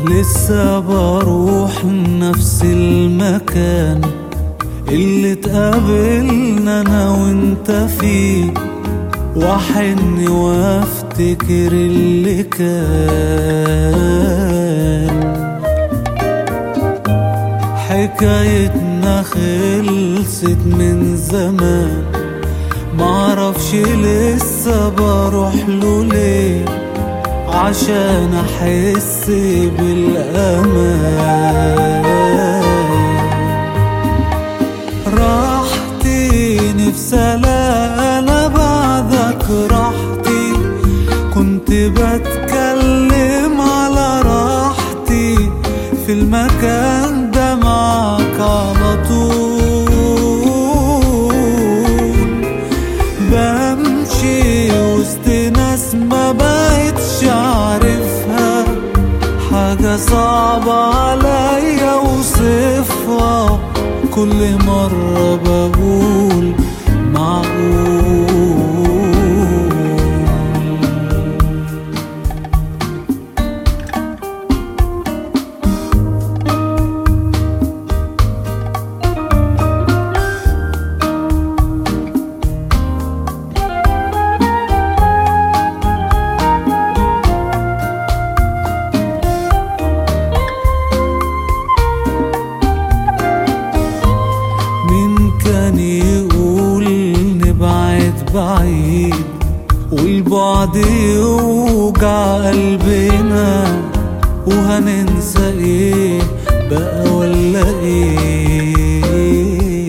لسه بروح نفس المكان اللي اتقابلنا انا وانت فيه واحن وافتكر اللي كان حكايتنا خلصت من زمان معرفش لسه بروح له ليه عشان احس بالامان راحتي نفسي الاقي انا بعدك راحتي كنت بتكلم على راحتي في المكان ده معاك على طول بمشي وسط ناس ما بقتش عارفها حاجة صعبة عليا وصفها كل مرة بقول معقول مين كان يقول نبعد بعيد والبعد يوجع قلبنا وهننسى ايه بقى ولا ايه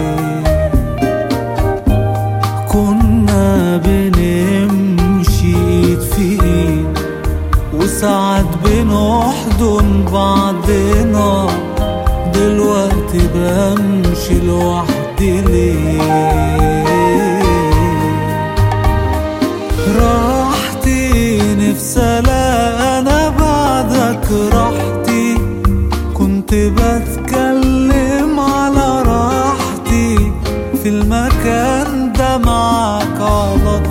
كنا بنمشي ايد في ايد وساعات بنحضن بعضنا دلوقتي بمشي لوحدي ليه راحتي نفسي الاقي انا بعدك راحتي كنت بتكلم على راحتي في المكان ده معاك على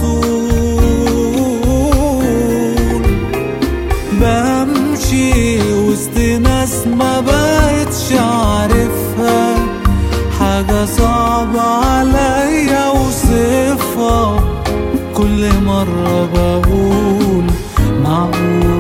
طول بمشي وسط ناس ما بقتش عارفها حاجة صعبة عليا وصفها كل مرة بقول معقول